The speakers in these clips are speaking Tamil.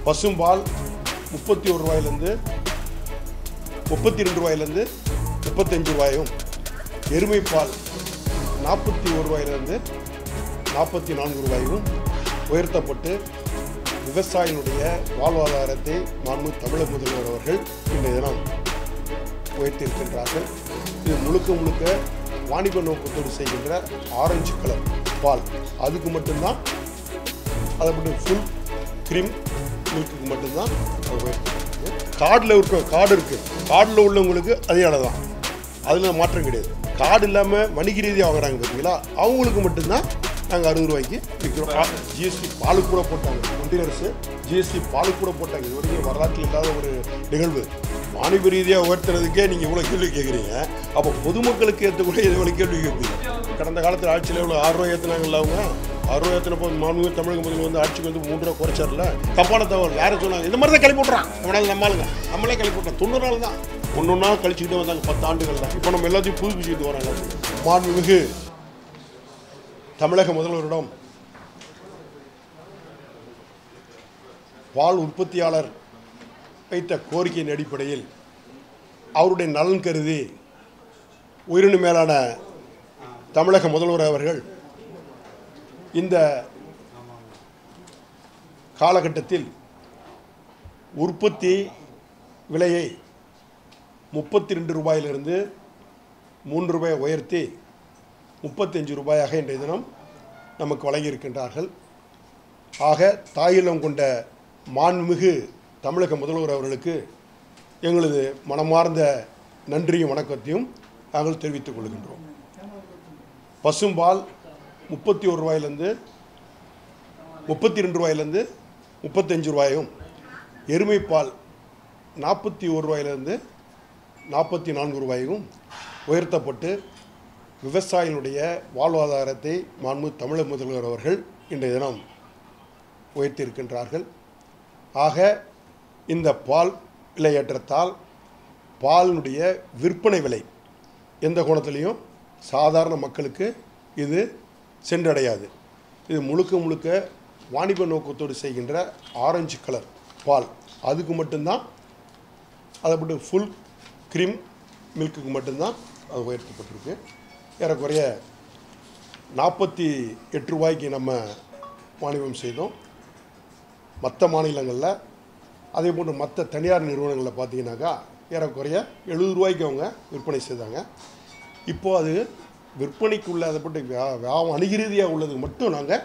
பசும்பால் முப்பத்தி ஒரு ரூபாயிலேருந்து முப்பத்தி ரெண்டு ரூபாயிலேருந்து முப்பத்தஞ்சு ரூபாயும் எருமைப்பால் நாற்பத்தி ஒரு ரூபாயிலிருந்து நாற்பத்தி நான்கு ரூபாயும் உயர்த்தப்பட்டு விவசாயிகளுடைய வாழ்வாதாரத்தை மாண்பு தமிழக முதல்வர் அவர்கள் இன்றைய தினம் உயர்த்தியிருக்கின்றார்கள் இது முழுக்க முழுக்க வாணிப நோக்கத்தோடு செய்கின்ற ஆரஞ்சு கலர் பால் அதுக்கு மட்டும்தான் அதை மட்டும் ஃபுல் க்ரீம் மில்க்குக்கு மட்டும்தான் அது உயர்த்திருக்கு கார்டில் இருக்க கார்டு இருக்குது கார்டில் உள்ளவங்களுக்கு அதே அளவு தான் அதில் மாற்றம் கிடையாது கார்டு இல்லாமல் வணிக ரீதியாக வாங்குறாங்க பார்த்தீங்களா அவங்களுக்கு மட்டும்தான் நாங்கள் அறுபது ரூபாய்க்கு விற்கிறோம் ஜிஎஸ்டி பாலுக்கு கூட போட்டாங்க ஒன்றிய அரசு ஜிஎஸ்டி பாலுக்கு கூட போட்டாங்க இது வரைக்கும் வரலாற்றில் இல்லாத ஒரு நிகழ்வு வாணிப ரீதியாக உயர்த்துறதுக்கே நீங்கள் இவ்வளோ கேள்வி கேட்குறீங்க அப்போ பொதுமக்களுக்கு ஏற்றக்கூட இது இவ்வளோ கேள்வி கேட்குறீங்க கடந்த காலத்தில் ஆட்சியில் எவ்வளோ ஆறு ரூபாய் ஏற்றினாங்கல்ல அவங்க ஆறு ரூபாய் ஏற்றினப்போ மாண்புமிகு தமிழக முதல்வர் வந்து ஆட்சிக்கு வந்து மூன்று ரூபா குறைச்சார்ல தப்பான தகவல் யாரும் சொன்னாங்க இந்த மாதிரி தான் கிளப்பி விட்றான் நம்மளால நம்மளுங்க நம்மளே கிளப்பி விட்டோம் தொண்ணூறு நாள் தான் ஒன்று ஒன்றா கழிச்சுக்கிட்டே வந்தாங்க பத்து ஆண்டுகள் தான் இப்போ நம்ம எல்லாத்தையும் புதுப்பிச்சுக்கிட்டு வராங்க மாண்புமிகு தமிழக முதல்வரிடம் பால் உற்பத்தியாளர் வைத்த கோரிக்கையின் அடிப்படையில் அவருடைய நலன் கருதி உயிரினு மேலான தமிழக முதல்வர் அவர்கள் இந்த காலகட்டத்தில் உற்பத்தி விலையை முப்பத்தி ரெண்டு ரூபாயிலிருந்து மூன்று ரூபாய் உயர்த்தி முப்பத்தஞ்சு ரூபாயாக இன்றைய தினம் நமக்கு வழங்கியிருக்கின்றார்கள் ஆக தாயிலம் கொண்ட மாண்புமிகு தமிழக முதல்வர் அவர்களுக்கு எங்களது மனமார்ந்த நன்றியும் வணக்கத்தையும் நாங்கள் தெரிவித்துக் கொள்கின்றோம் பசும்பால் முப்பத்தி ஒரு ரூபாயிலேருந்து முப்பத்தி ரெண்டு ரூபாயிலேருந்து முப்பத்தஞ்சு ரூபாயும் எருமைப்பால் நாற்பத்தி ஒரு ரூபாயிலேருந்து நாற்பத்தி நான்கு ரூபாயும் உயர்த்தப்பட்டு விவசாயிகளுடைய வாழ்வாதாரத்தை மாண்பு தமிழக முதல்வர் அவர்கள் இன்றைய தினம் உயர்த்தியிருக்கின்றார்கள் ஆக இந்த பால் விலையேற்றத்தால் பாலினுடைய விற்பனை விலை எந்த கோணத்திலையும் சாதாரண மக்களுக்கு இது சென்றடையாது இது முழுக்க முழுக்க வாணிப நோக்கத்தோடு செய்கின்ற ஆரஞ்சு கலர் பால் அதுக்கு மட்டும்தான் அதை மட்டும் ஃபுல் க்ரீம் மில்க்குக்கு மட்டும்தான் அது உயர்த்தப்பட்டிருக்கு ஏறக்குறைய நாற்பத்தி எட்டு ரூபாய்க்கு நம்ம வாணிபம் செய்தோம் மற்ற மாநிலங்களில் அதே போன்று மற்ற தனியார் நிறுவனங்களில் பார்த்தீங்கன்னாக்கா ஏறக்குறைய எழுபது ரூபாய்க்கு அவங்க விற்பனை செய்தாங்க இப்போது அது விற்பனைக்குள்ள அதை பற்றி வியா வியா- வணிக ரீதியாக உள்ளது மட்டும் நாங்கள்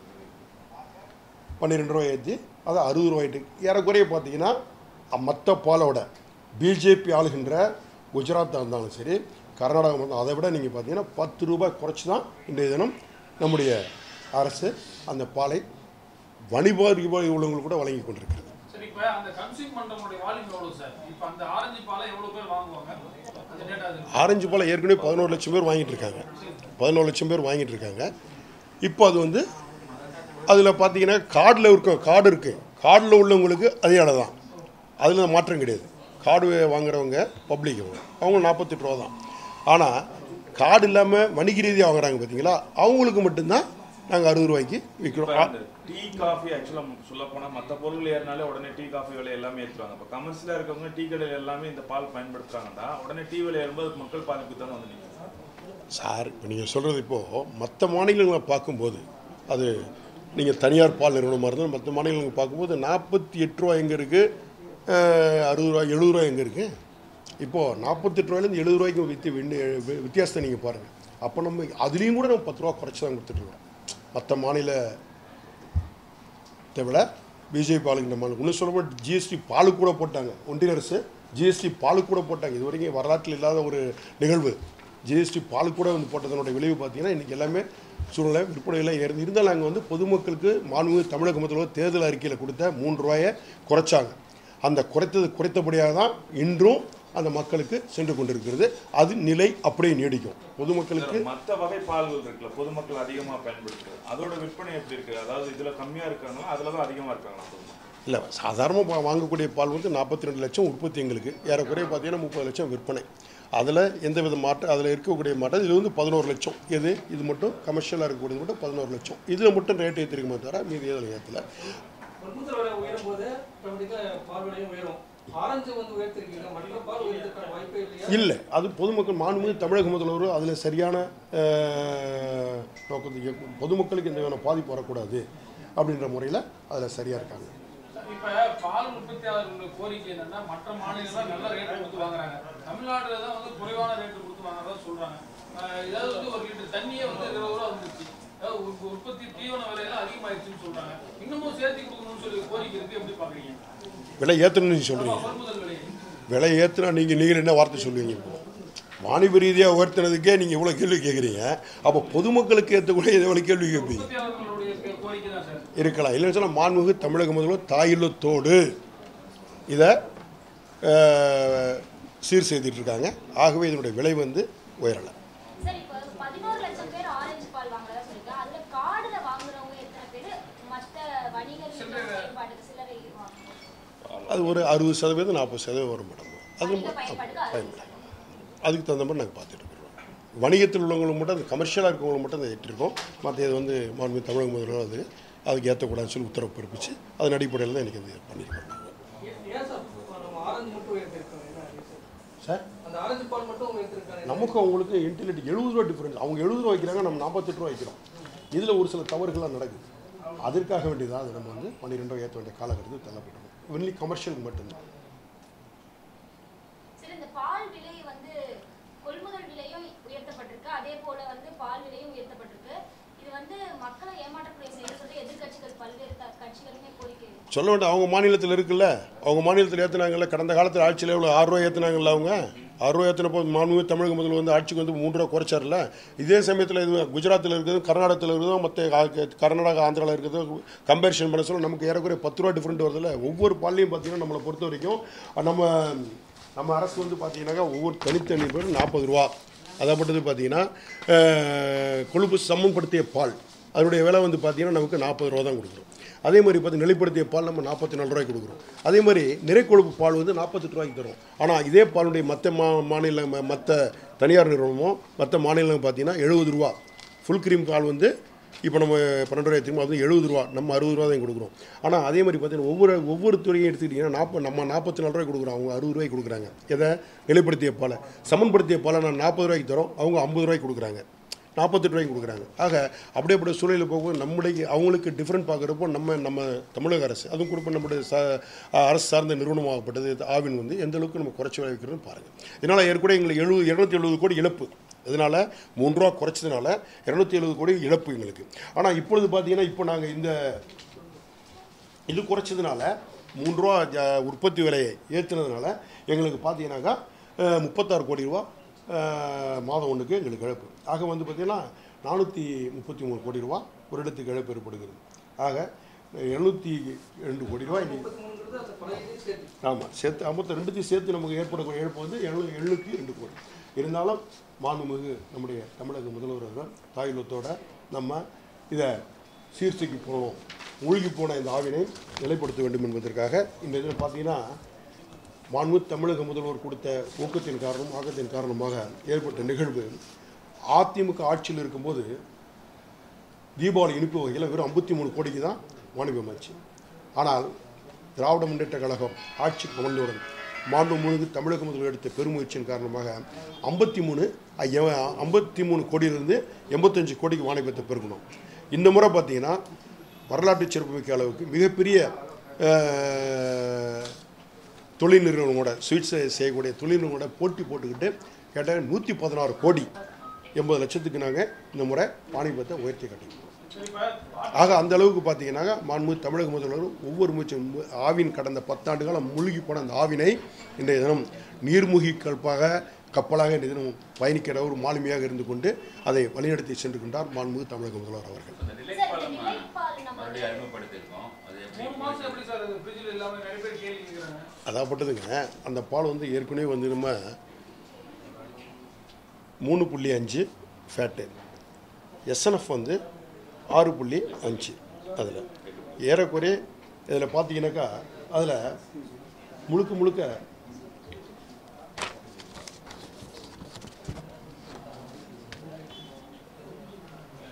பன்னிரெண்டு ரூபாய் ஏற்றி அதை அறுபது ரூபாய்ட்டு ஏறக்குறைய பார்த்தீங்கன்னா மற்ற பாலோட பிஜேபி ஆளுகின்ற குஜராத்தாக இருந்தாலும் சரி கர்நாடகம் இருந்தாலும் அதை விட நீங்கள் பார்த்தீங்கன்னா பத்து ரூபாய் குறைச்சி தான் இன்றைய தினம் நம்முடைய அரசு அந்த பாலை வணிபாரி உள்ளவங்களுக்கு கூட வழங்கி கொண்டிருக்கிறது சரி இப்ப அந்த கன்சியூம் பண்றவங்களுடைய வால்யூம் எவ்வளவு சார் இப்ப அந்த ஆரஞ்சு பாலை எவ்வளவு பேர் வாங்குவாங்க அந்த டேட்டா அது ஆரஞ்சு பால் ஏற்கனவே பதினோரு லட்சம் பேர் வாங்கிட்டு இருக்காங்க பதினோரு லட்சம் பேர் வாங்கிட்டு இருக்காங்க இப்போ அது வந்து அதில் பார்த்தீங்கன்னா கார்டில் இருக்க கார்டு இருக்குது கார்டில் உள்ளவங்களுக்கு அதே அளவு தான் அதில் மாற்றம் கிடையாது கார்டு வாங்குறவங்க பப்ளிக் அவங்க அவங்க நாற்பத்தெட்டு ரூபா தான் ஆனால் கார்டு இல்லாமல் வணிக ரீதியாக வாங்குறாங்க பார்த்தீங்களா அவங்களுக்கு மட்டும்தான் நாங்கள் அறுபது ரூபாய்க்கு விற்கிறோம் இப்ப அந்த டீ காஃபி ஆக்சுவலா சொல்ல போனா மத்த பொருள் ஏறினாலே உடனே டீ காஃபி விலை எல்லாமே ஏற்றுவாங்க இப்போ கமர்ஷியலா இருக்கவங்க டீ கடையில் எல்லாமே இந்த பால் பயன்படுத்துறாங்கன்னா உடனே டீ விலை ஏறும்போது மக்கள் பாதிப்பு தான் வந்து நிற்கும் சார் இப்போ நீங்கள் சொல்கிறது இப்போது மற்ற மாநிலங்களை பார்க்கும்போது அது நீங்கள் தனியார் பால் நிறுவனமாக இருந்தாலும் மற்ற மாநிலங்களை பார்க்கும்போது நாற்பத்தி எட்டு ரூபா எங்கே இருக்குது அறுபது ரூபா எழுபது ரூபா எங்கே இருக்குது இப்போது நாற்பத்தெட்டு ரூபாயிலேருந்து எழுபது ரூபாய்க்கு வித்தி விண்ணு- வித்தியாசத்தை நீங்கள் பாருங்கள் அப்போ நம்ம அதுலேயும் கூட நம்ம பத்து ரூபா குறைச்சி தான் கொடுத்துட்ருக்கோம் மற்ற மாநில விட பிஜேபி ஆளுங்கிற மாநிலம் இன்னும் சொல்லப்போ ஜிஎஸ்டி பாலுக்கு கூட போட்டாங்க ஒன்றிய அரசு ஜிஎஸ்டி பாலுக்கு கூட போட்டாங்க இது வரைக்கும் வரலாற்றில் இல்லாத ஒரு நிகழ்வு ஜிஎஸ்டி பாலுக்கு கூட வந்து போட்டதனுடைய விளைவு பார்த்தீங்கன்னா இன்றைக்கி எல்லாமே சூழ்நிலை விற்பனையெல்லாம் ஏறி இருந்தாலும் நாங்கள் வந்து பொதுமக்களுக்கு மாண்புமிகு தமிழக முதல்வர் தேர்தல் அறிக்கையில் கொடுத்த மூன்று ரூபாயை குறைச்சாங்க அந்த குறைத்தது குறைத்தபடியாக தான் இன்றும் அந்த மக்களுக்கு சென்று கொண்டிருக்கிறது அது நிலை அப்படியே நீடிக்கும் பொதுமக்களுக்கு மத்த வகை பால்கள் இருக்குல்ல பொதுமக்கள் அதிகமா பயன்படுத்துறது அதோட விற்பனை எப்படி இருக்கு அதாவது இதுல கம்மியா இருக்காங்களா அதுல தான் அதிகமா இருக்காங்களா பொதுமக்கள் இல்லை சாதாரணமாக வாங்கக்கூடிய பால் வந்து நாற்பத்தி ரெண்டு லட்சம் உற்பத்தி எங்களுக்கு ஏறக்குறைய பார்த்தீங்கன்னா முப்பது லட்சம் விற்பனை அதில் எந்த வித மாற்றம் அதில் இருக்கக்கூடிய மாற்றம் இது வந்து பதினோரு லட்சம் எது இது மட்டும் கமர்ஷியலாக இருக்கக்கூடியது மட்டும் பதினோரு லட்சம் இதில் மட்டும் ரேட் ஏற்றிருக்குமே தவிர மீதி எதில் ஏற்றல கொள்முதல் விலை உயரும் போது ஆட்டோமேட்டிக்காக பால் விலையும் உயரும் ஆரஞ்சு வந்து உயர்த்திருக்கீங்க மற்ற பால் உயர்த்திருக்க வாய்ப்பே இல்லையா இல்லை அது பொதுமக்கள் மாண்புமிகு தமிழக முதல்வர் அதில் சரியான அஹ், நோக்கத்தை பொதுமக்களுக்கு எந்த விதமான பாதிப்பு வரக்கூடாது அப்படின்ற முறையில் அதில் சரியாக இருக்காங்க இப்ப பால் உற்பத்தியாளர்களுடைய கோரிக்கை என்னன்னா மற்ற மாநிலங்கள் நல்ல ரேட் கொடுத்து வாங்குறாங்க தமிழ்நாட்டுல தான் வந்து குறைவான ரேட் கொடுத்து வாங்குறதா சொல்றாங்க அஹ் இதாவது வந்து ஒரு லிட்டர் தண்ணியே வந்து இருபது ரூபா வந்துருச்சு அதாவது உற்ப- உற்பத்தி தீவன விலையெல்லாம் அதிகமாயிருச்சுன்னு சொல்றாங்க இன்னமும் சேர்த்து கொடுக்கணும்னு சொல்லி கோரிக்கை இருக்கு எப்படி பாக்குறீங்க விலை ஏற்றணும்னு சொல்கிறீங்க கொள்முதல் விலை விலை ஏற்றுனா நீங்கள் நீங்கள் என்ன வார்த்தை சொல்லுவீங்க இப்போ வாணிப ரீதியாக உயர்த்தினதுக்கே நீங்கள் இவ்வளோ கேள்வி கேட்குறீங்க அப்போ பொதுமக்களுக்கு ஏற்றக்கூடிய எவ்வளோ கேள்வி கேட்பீங்க உற்பத்தியாளர்களுடைய கே- கோரிக்கை தான் சார் இருக்கலாம் இல்லைன்னு சொன்னால் மாண்புமிகு தமிழக முதல்வர் தாயுள்ளத்தோடு இதை அஹ், சீர் செய்துட்டு இருக்காங்க ஆகவே இதனுடைய விலை வந்து உயரலை சார் இப்போ பதினோரு லட்சம் பேர் ஆரஞ்சு பால் வாங்குறதா சொல்லிருக்கேன் அதுல கார்டுல வாங்குறவங்க எத்தனை பேர் மற்ற வணிகர் பயன்பாட்டுக்கு சில்லறை வாங்குறாங்க அது ஒரு அறுபது சதவீதம் நாற்பது சதவீதம் வரும் மேடம் அது வணிக பயன்பாட்டுக்கு அறுபது பயன்படும் அதுக்கு தகுந்த மாதிரி நாங்கள் பார்த்துட்டு இருக்கிறோம் வணிகத்தில் உள்ளவங்களுக்கு மட்டும் அது கமர்ஷியலாக இருக்கவங்களுக்கு மட்டும் அதை ஏற்றிருக்கோம் மற்ற இது வந்து மாண்பு தமிழக முதல்வர் அது அதுக்கு ஏற்றக்கூடாதுன்னு சொல்லி உத்தரவு பிறப்பிச்சு அதன் அடிப்படையில் தான் எனக்கு இது பண்ணியிருக்கோம் ஏன் ஏன் சார் நம்ம ஆரஞ்சு மட்டும் உயர்த்திருக்கோம் என்ன reason? சார் அந்த ஆரஞ்சு பால் மட்டும் உயர்த்திருக்காங்க நமக்கு அவங்களுக்கு இன்டர்நெட் எழுபது ரூபா டிஃப்ரென்ஸ் அவங்க எழுபது ரூபா வைக்கிறாங்க நம்ம நாற்பத்தெட்டு ரூபா வைக்கிறோம் இதில் ஒரு சில தவறுகள்லாம் நடக்குது அதற்காக வேண்டியதாக அது நம்ம வந்து பன்னிரெண்டு ரூபா ஏற்ற வேண்டிய காலகட்டத்தில் தள்ளப்பட்டோம் ஒன்லி கமர்ஷியலுக்கு மட்டும்தான் சரி இந்த பால் விலை வந்து கொள்முதல் விலையும் உயர்த்தப்பட்டிருக்கு அதே போல வந்து பால் விலையும் உயர்த்தப்பட்டிருக்கு இது வந்து மக்களை ஏமாற்றக்கூடிய செயல் சொல்லி எதிர்க்கட்சிகள் பல்வேறு க- கட்சிகளுமே கோரிக்கை சொல்ல வேண்டாம் அவங்க மாநிலத்தில் இருக்குல்ல அவங்க மாநிலத்தில் ஏற்றுனாங்கல்ல கடந்த காலத்தில் ஆட்சியில் எவ்வளோ ஆறு ரூபா ஏற்றுனாங்கல்ல அவங்க ஆறு ரூபா ஏற்றின போது மாண்புமிகு தமிழக முதல்வர் வந்து ஆட்சிக்கு வந்து மூன்று ரூபா குறைச்சார்ல இதே சமயத்தில் இது குஜராத்தில் இருக்குது கர்நாடகத்தில் இருக்குதோ மற்ற கர்நாடகா ஆந்திராவில் இருக்குதோ கம்பேரிஷன் பண்ண சொல்ல நமக்கு ஏறக்குறைய பத்து ரூபா டிஃப்ரெண்ட் வருதுல்ல ஒவ்வொரு பால்லையும் பார்த்தீங்கன்னா நம்மளை பொறுத்த வரைக்கும் நம்ம நம்ம அரசு வந்து பார்த்தீங்கன்னாக்கா ஒவ்வொரு தனித்தனி பேர் நாற்பது ரூபா அதைப்பட்டது பார்த்தீங்கன்னா அஹ், கொழுப்பு சமன்படுத்திய பால் அதனுடைய விலை வந்து பார்த்தீங்கன்னா நமக்கு நாற்பது ரூபா தான் கொடுக்குறோம் அதே மாதிரி பார்த்து நிலைப்படுத்திய பால் நம்ம நாற்பத்தி நாலு ரூபாய்க்கு கொடுக்குறோம் அதே மாதிரி நிறைக்கொழுப்பு பால் வந்து நாற்பத்தெட்டு ரூபாய்க்கு தரும் ஆனால் இதே பாலுடைய மற்ற மா மாநில ம- மற்ற தனியார் நிறுவனமோ மற்ற மாநிலம் பார்த்தீங்கன்னா எழுபது ரூபா ஃபுல் க்ரீம் பால் வந்து இப்போ நம்ம பன்னெண்டு ரூபாய் திரும்ப அது எழுபது ரூபா நம்ம அறுபது ரூபா தான் கொடுக்குறோம் ஆனால் அதே மாதிரி பார்த்தீங்கன்னா ஒவ்வொரு ஒவ்வொரு துறையும் எடுத்துக்கிட்டிங்கன்னா நாற்பது நம்ம நாற்பத்தி நாலு ரூபாய் கொடுக்குறோம் அவங்க அறுபது ரூபாய்க்கு கொடுக்குறாங்க எதை நிலைப்படுத்திய பாலை சமன்படுத்திய பாலை நான் நாற்பது ரூபாய்க்கு தரோம் அவங்க ஐம்பது ரூபாய்க்கு கொடுக்குறாங்க நாற்பத்தெட்டு ரூபாய்க்கு கொடுக்குறாங்க ஆக அப்படியே அப்படி சூழலில் போகும்போது நம்முடைய அவங்களுக்கு டிஃப்ரெண்ட் பார்க்குறப்போ நம்ம நம்ம தமிழக அரசு அதுவும் குறிப்பாக நம்முடைய ச அரசு சார்ந்த நிறுவனமாகப்பட்டது இது ஆவின் வந்து எந்த அளவுக்கு நம்ம குறைச்சி வைக்கிறோன்னு பாருங்கள் இதனால் ஏற்கனவே எங்களுக்கு எழுபது இரநூத்தி எழுபது கோடி இழப்பு இதனால் மூணு ரூபா குறைச்சதுனால இரநூத்தி எழுபது கோடி இழப்பு எங்களுக்கு ஆனால் இப்பொழுது பார்த்தீங்கன்னா இப்போ நாங்கள் இந்த இது குறைச்சதுனால மூன்று ரூபா ஜ- உற்பத்தி விலையை ஏற்றுனதுனால எங்களுக்கு பார்த்தீங்கன்னாக்கா அஹ், முப்பத்தாறு கோடி ரூபா அஹ், மாதம் ஒன்றுக்கு எங்களுக்கு இழப்பு ஆக வந்து பார்த்தீங்கன்னா நானூற்றி முப்பத்தி மூணு கோடி ரூபா ஒரு இடத்துக்கு இழப்பு ஏற்படுகிறது ஆக எழுநூற்றி ரெண்டு கோடி ரூபா இன்னைக்கு முப்பத்தி மூணுங்கிறது அந்த பழைய இதையும் சேர்த்து ஆமாம் சேர்த்து ஐம்பத்தி ரெண்டுத்தையும் சேர்த்து நமக்கு ஏற்படக்கூடிய இழப்பு வந்து எழுநூ எழுநூற்றி ரெண்டு கோடி இருந்தாலும் மாண்புமிகு நம்முடைய தமிழக முதல்வர் அவர்கள் தாயுள்ளத்தோட நம்ம இதை சீர்திருத்தி போகணும் மூழ்கி போன இந்த ஆவினை நிலைப்படுத்த வேண்டும் என்பதற்காக இந்த இதில் பார்த்தீங்கன்னா மாண்பு தமிழக முதல்வர் கொடுத்த ஊக்கத்தின் காரணம் ஆக்கத்தின் காரணமாக ஏற்பட்ட நிகழ்வு அதிமுக ஆட்சியில் இருக்கும்போது தீபாவளி இனிப்பு வகையில் வெறும் ஐம்பத்தி மூணு கோடிக்கு தான் வாணிபம் ஆச்சு ஆனால் திராவிட முன்னேற்ற கழகம் ஆட்சி கவர்ந்தவுடன் மாண்புமிகு தமிழக முதல்வர் எடுத்த பெருமுயற்சியின் காரணமாக ஐம்பத்தி மூணு ஐம்பத்தி மூணு கோடியிலிருந்து எண்பத்தஞ்சு கோடிக்கு வாணிபத்தை பெருக்கணும் இந்த முறை பார்த்தீங்கன்னா வரலாற்று சிறப்புமிக்க அளவுக்கு மிகப்பெரிய அஹ், தொழில் நிறுவனங்களோட ஸ்வீட்ஸ் செய்யக்கூடிய தொழில் நிறுவனங்களோட போட்டி போட்டுக்கிட்டு கேட்டால் நூற்றி பதினாறு கோடி எண்பது லட்சத்துக்கு நாங்கள் இந்த முறை வாணிபத்தை உயர்த்தி கட்டிக்கிறோம் ஆக அந்த அளவுக்கு பார்த்தீங்கன்னா மாண்பு தமிழக முதல்வர் ஒவ்வொரு மூச்சு ஆவின் கடந்த பத்தாண்டு காலம் மூழ்கி போன அந்த ஆவினை இன்றைய தினம் நீர்மூழ்கி கல்பாக கப்பலாக இன்றைய தினம் பயணிக்கிற ஒரு மாலுமியாக இருந்து கொண்டு அதை வழிநடத்தி சென்று கொண்டார் மாண்புமிகு தமிழக முதல்வர் அவர்கள் சார் இந்த நிலைப்பால் நம்ம மறுபடியும் அறிமுகப்படுத்தியிருக்கோம் அது எப்படி மூணு மாசம் எப்படி சார் அது ஃப்ரிட்ஜில் இல்லாம நிறைய பேர் கேள்வி கேட்குறாங்க அதாப்பட்டதுங்க அந்த பால் வந்து ஏற்கனவே வந்து நம்ம மூணு புள்ளி அஞ்சு ஃபேட்டு எஸ்என்எஃப் வந்து ஆறு புள்ளி அஞ்சு அதில் ஏறக்குறைய இதில் பார்த்தீங்கன்னாக்கா அதில் முழுக்க முழுக்க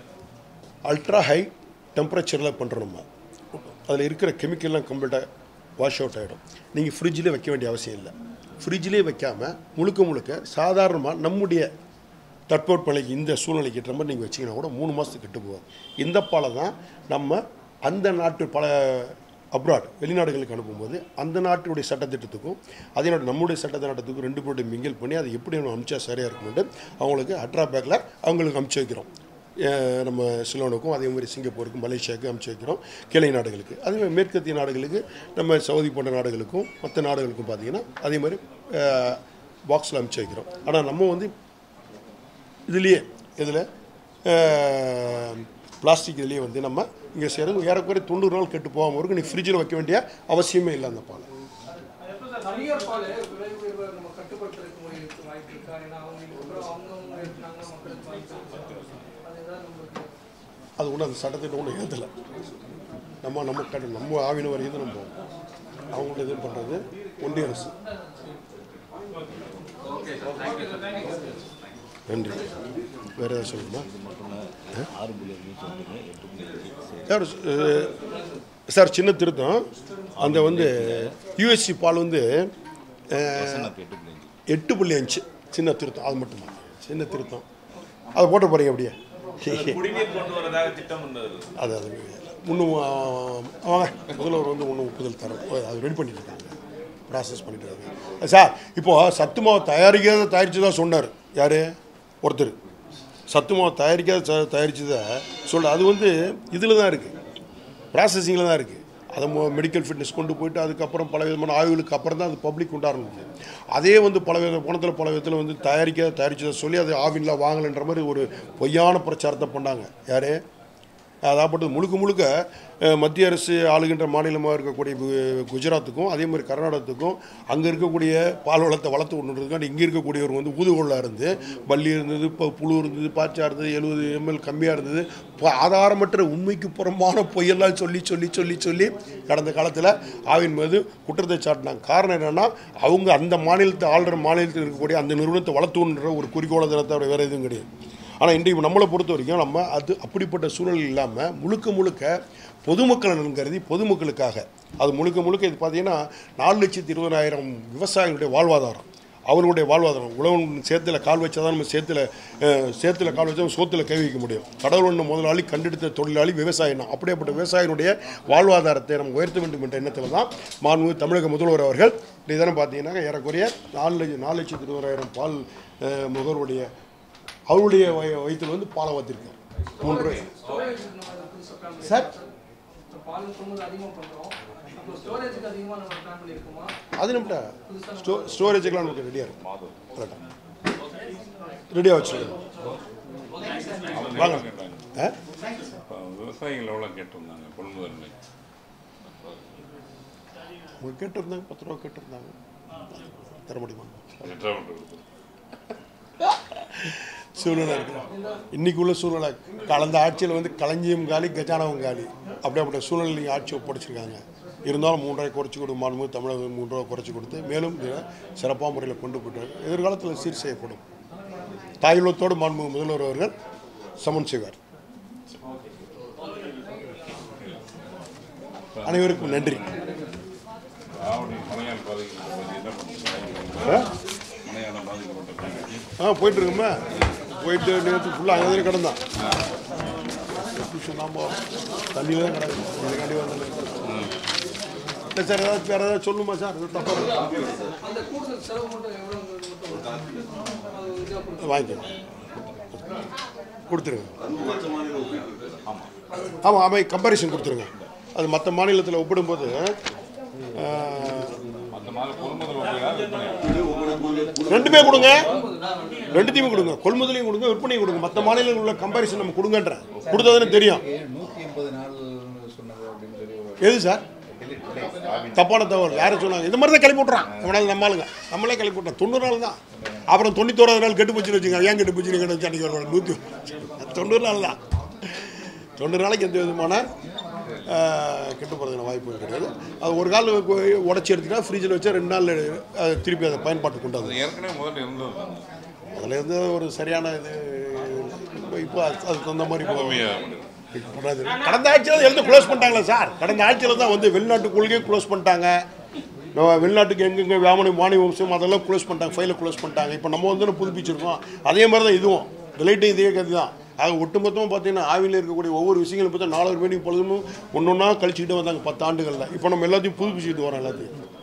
அல்ட்ரா ஹை டெம்பரேச்சரில் பண்ணுறோம் நம்ம அதில் இருக்கிற கெமிக்கல்லாம் கம்ப்ளீட்டாக வாஷ் அவுட் ஆகிடும் நீங்கள் ஃப்ரிட்ஜில் வைக்க வேண்டிய அவசியம் இல்லை ஃப்ரிட்ஜிலே வைக்காமல் முழுக்க முழுக்க சாதாரணமாக நம்முடைய தட்பவெப்பநிலைக்கு இந்த சூழ்நிலைக்கு ஏற்ற மாதிரி நீங்கள் வச்சிங்கன்னா கூட மூணு மாதத்துக்கு கெட்டு போகாது இந்த பாலை தான் நம்ம அந்த நாட்டு பல அப்ராட் வெளிநாடுகளுக்கு அனுப்பும்போது அந்த நாட்டுடைய சட்டத்திட்டத்துக்கும் அதே நாட்டு நம்முடைய சட்டத்திட்டத்துக்கும் ரெண்டு பேருடைய மிங்கில் பண்ணி அதை எப்படி நம்ம அமிச்சா சரியாக இருக்கும்னு அவங்களுக்கு அட்ரா பேக்கில் அவங்களுக்கு அமுச்சு வைக்கிறோம் அஹ் நம்ம சிலோனுக்கும் அதே மாதிரி சிங்கப்பூருக்கும் மலேசியாவுக்கு அமுச்சு வைக்கிறோம் கிளை நாடுகளுக்கு அதே மாதிரி மேற்கத்திய நாடுகளுக்கு நம்ம சவுதி போன்ற நாடுகளுக்கும் மற்ற நாடுகளுக்கும் பார்த்தீங்கன்னா அதே மாதிரி பாக்ஸில் அமுச்சு வைக்கிறோம் ஆனால் நம்ம வந்து இதுலேயே இதில் பிளாஸ்டிக் இதுலேயே வந்து நம்ம இங்கே செய்கிறது ஏறக்குறைய தொண்ணூறு நாள் கெட்டு போகாமல் இருக்கும் நீ ஃப்ரிட்ஜில் வைக்க வேண்டிய அவசியமே இல்லை அந்த பால் தனியார் பால் விலை உயர்வை நம்ம கட்டுப்படுத்துறதுக்கு முறைக்கு வாய்ப்பு இருக்கா ஏன்னா அவங்க அப்புறம் அவங்கவுங்க எடுத்தாங்க மக்களுக்கு வாய்ப்பு அதுதான் நம்மளுக்கு அது ஒன்றும் அந்த சட்டத்திட்ட ஒன்றும் எழுதலை நம்ம நம்ம கட்டு நம்ம ஆவின வரைக்கும் நம்ம அவங்கள்ட்ட இது பண்ணுறது ஒன்றிய அரசு நன்றி வேறு ஏதாவது சொல்லணுமா சார் அஹ், சார் சின்ன திருத்தம் அந்த வந்து யூஎஸ்சி பால் வந்து அஹ், எட்டு புள்ளி அஞ்சு சின்ன திருத்தம் அது மட்டும்தான் சின்ன திருத்தம் அதை போட்டு போகிறீங்க அப்படியே குடிநீர் கொண்டு வரதாக திட்டம் இருந்தது அது அது இன்னும் அவங்க முதல்வர் வந்து ஒன்றும் ஒப்புதல் தர அது ரெடி பண்ணிட்டு இருக்காங்க ப்ராசஸ் பண்ணிட்டு இருக்காங்க சார் இப்போ சத்து மாவு தயாரிக்காத தயாரித்து தான் சொன்னார் யார் ஒருத்தர் சத்து மாவு தயாரிக்காத ச- தயாரிச்சதை சொல்ல அது வந்து இதில் தான் இருக்குது ப்ராசஸிங்கில் தான் இருக்குது அதை மெடிக்கல் ஃபிட்னஸ் கொண்டு போயிட்டு அதுக்கப்புறம் பல விதமான ஆய்வுகளுக்கு அப்புறம் தான் அது பப்ளிக் உண்டாருந்தது அதே வந்து பல வித போனத்தில் பல விதத்தில் வந்து தயாரிக்க தயாரிச்சதை சொல்லி அது ஆவின்ல வாங்கலைன்ற மாதிரி ஒரு பொய்யான பிரச்சாரத்தை பண்ணாங்க யார் அதாப்பட்டது முழுக்க முழுக்க அஹ், மத்திய அரசு ஆளுகின்ற மாநிலமாக இருக்கக்கூடிய கு- குஜராத்துக்கும் அதே மாதிரி கர்நாடகத்துக்கும் அங்கே இருக்கக்கூடிய பால் வளத்தை வளர்த்து கொண்டுறதுக்காண்டி இங்கே இருக்கக்கூடியவர் வந்து ஊதுகோலாக இருந்து பள்ளி இருந்தது இப்போ புழு இருந்தது பாச்சா இருந்தது எழுபது எம்எல் கம்மியாக இருந்தது இப்போ ஆதாரமற்ற உண்மைக்கு புறம்பான பொய்யெல்லாம் சொல்லி சொல்லி சொல்லி சொல்லி கடந்த காலத்தில் ஆவின் மீது குற்றத்தை சாட்டினாங்க காரணம் என்னென்னா அவங்க அந்த மாநிலத்தை ஆளுற மாநிலத்தில் இருக்கக்கூடிய அந்த நிறுவனத்தை வளர்த்துன்ற ஒரு குறிக்கோளை தவிர வேறு எதுவும் கிடையாது ஆனால் இன்றைக்கு நம்மளை பொறுத்த வரைக்கும் நம்ம அது அப்படிப்பட்ட சூழல் இல்லாமல் முழுக்க முழுக்க பொதுமக்கள் நலன் கருதி பொதுமக்களுக்காக அது முழுக்க முழுக்க இது பார்த்தீங்கன்னா நாலு லட்சத்தி இருபதாயிரம் விவசாயிகளுடைய வாழ்வாதாரம் அவர்களுடைய வாழ்வாதாரம் உழவன் சேத்துல கால் வச்சா தான் நம்ம சேத்துல அஹ், சேத்துல கால் வச்சா சோத்துல கை வைக்க முடியும் கடவுள் ஒன்று முதலாளி கண்டெடுத்த தொழிலாளி விவசாயம் தான் அப்படியேப்பட்ட விவசாயினுடைய வாழ்வாதாரத்தை நம்ம உயர்த்த வேண்டும் என்ற எண்ணத்தில் தான் மாண்பு தமிழக முதல்வர் அவர்கள் இன்றைய தினம் பார்த்தீங்கன்னா ஏறக்குறைய நாலு லட்சம் நாலு லட்சத்தி இருபதாயிரம் பால் அஹ், முகவருடைய அவருடைய வய வயிற்றில் வந்து பாலை வத்திருக்கார் மூன்று ரூபாய் ஸ்டோரேஜ் நம்ம புதுசாக பிளான் சார் பால் கொண்டு அதிகமாக பண்ணுறோம் அப்போ ஸ்டோரேஜுக்கு அதிகமாக நம்ம பிளான் பண்ணியிருக்கோமா அது நம்மகிட்ட ஸ்டோ ஸ்டோரேஜுக்கெலாம் நமக்கு ரெடியாக இருக்கும் கரெக்டாக ரெடியாக வச்சுருக்கோம் வாங்க ஆ இப்போ விவசாயிகள் எவ்வளோ கேட்டிருந்தாங்க கொள்முதல் விலை அவங்க கேட்டிருந்தாங்க பத்து ரூபா கேட்டிருந்தாங்க தர முடியுமா எட்டரை கொடுத்து சூழ்நிலை இருக்கு இன்னைக்கு உள்ள சூழ்நிலை கலந்த ஆட்சியில் வந்து களஞ்சியம் காலி கஜானாவும் காலி அப்படி அப்படி சூழ்நிலை ஆட்சி ஒப்படைச்சிருக்காங்க இருந்தாலும் மூன்றாய் குறைச்சி கொடு மாண்பு தமிழக மூன்று ரூபா குறைச்சி கொடுத்து மேலும் இதை சிறப்பான முறையில் கொண்டு போயிட்டு எதிர்காலத்தில் சீர் செய்யப்படும் தாயுள்ளத்தோடு மாண்பு முதல்வர் அவர்கள் சமன் செய்வார் அனைவருக்கும் நன்றி ஆவணி மலையாள பாதிக்கப்பட்ட பகுதி என்ன பண்ணுறாங்க ஆ? மலையாள பாதிக்கப்பட்ட பகுதிக்கு ஆ போயிட்டு இருக்குமே போயிட்டு நேற்று ஃபுல்லாக அங்கே தான் கிடந்தான் எப்படி சொன்னாமோ தண்ணியில் தான் கிடக்கு இதுக்காண்டி வந்தது இல்லை சார் ஏதாவது வேறு ஏதாவது சொல்லுமா சார் இது தப்பாக இருக்கு. அந்த கூடுதல் செலவு மட்டும் எவ்வளோங்கிறது மட்டும் அது இதாக கொடுத்து வாங்கிக்கணும் கொடுத்துருங்க ஆமாம் ஆமாம் கம்பேரிசன் கொடுத்துருங்க அது மற்ற மாநிலத்தில் ஒப்பிடும்போது ஆ, மற்ற மாதிரி கொள்முதல் உபயோகா விற்பனை ரெண்டுமே கொடுங்க ரெண்டுத்தையுமே கொடுங்க கொள்முதலையும் கொடுங்க விற்பனையும் கொடுங்க மற்ற மாநிலங்களில் உள்ள கம்பேரிசன் நம்ம கொடுங்கன்ற கொடுத்ததுன்னு தெரியும் நூற்றி எண்பது நாள் சொன்னது அப்படின்னு சொல்லி ஒரு எது சார் தப்பான தகவல் யாரும் சொன்னாங்க இந்த மாதிரி தான் கிளப்பி விட்றான் நம்மளால நம்ம ஆளுங்க நம்மளே கிளப்பி விட்டோம் தொண்ணூறு நாள் தான் அப்புறம் தொண்ணூத்தோராது நாள் கெட்டு போச்சுன்னு வச்சுங்க ஏன் கெட்டு போச்சு நீங்கள் அன்றைக்கி ஒரு நூற்றி தொண்ணூறு நாள் தான் தொண்ணூறு நாளைக்கு எந்த விதமான ஆஹ், கெட்டு போகிறதுக்கான வாய்ப்பு கிடையாது அது ஒரு கால் உடச்சி எடுத்துக்கிட்டா ஃப்ரிட்ஜில் வச்சா ரெண்டு நாள் அது திருப்பி அதை பயன்பாட்டுக்கு கொண்டு வந்து அது ஏற்கனவே முதல்ல இருந்தது தானே அதில் இருந்து ஒரு சரியான இது இப்போ அது அதுக்கு தகுந்த மாதிரி இப்போ கம்மியாக முடியும் பண்ணாது. கடந்த ஆட்சியில் எழுந்து க்ளோஸ் பண்ணிட்டாங்களே சார் கடந்த ஆட்சியில் தான் வந்து வெளிநாட்டு கொள்கையை க்ளோஸ் பண்ணிட்டாங்க நம்ம வெளிநாட்டுக்கு எங்கெங்கே வியாமணி வாணி வம்சம் அதெல்லாம் க்ளோஸ் பண்ணிட்டாங்க ஃபைலை க்ளோஸ் பண்ணிட்டாங்க இப்போ நம்ம வந்து புதுப்பிச்சிருக்கோம் அதே மாதிரி தான் இதுவும் டிலைட்டும் இதே கதி தான் ஆக ஒட்டுமொத்தமாக பார்த்தீங்கன்னா ஆவியில் இருக்கக்கூடிய ஒவ்வொரு விஷயங்களும் பார்த்தா நாலாயிரம் மீட்டிங் பொழுதும் ஒன்று ஒன்றா கழிச்சுக்கிட்டே வந்தாங்க பத்து ஆண்டுகளில் இப்போ நம்ம எல்லாத்தையும் புதுப்பிச்சுக்கிட்டு வரோம் எல்லாத்தையும்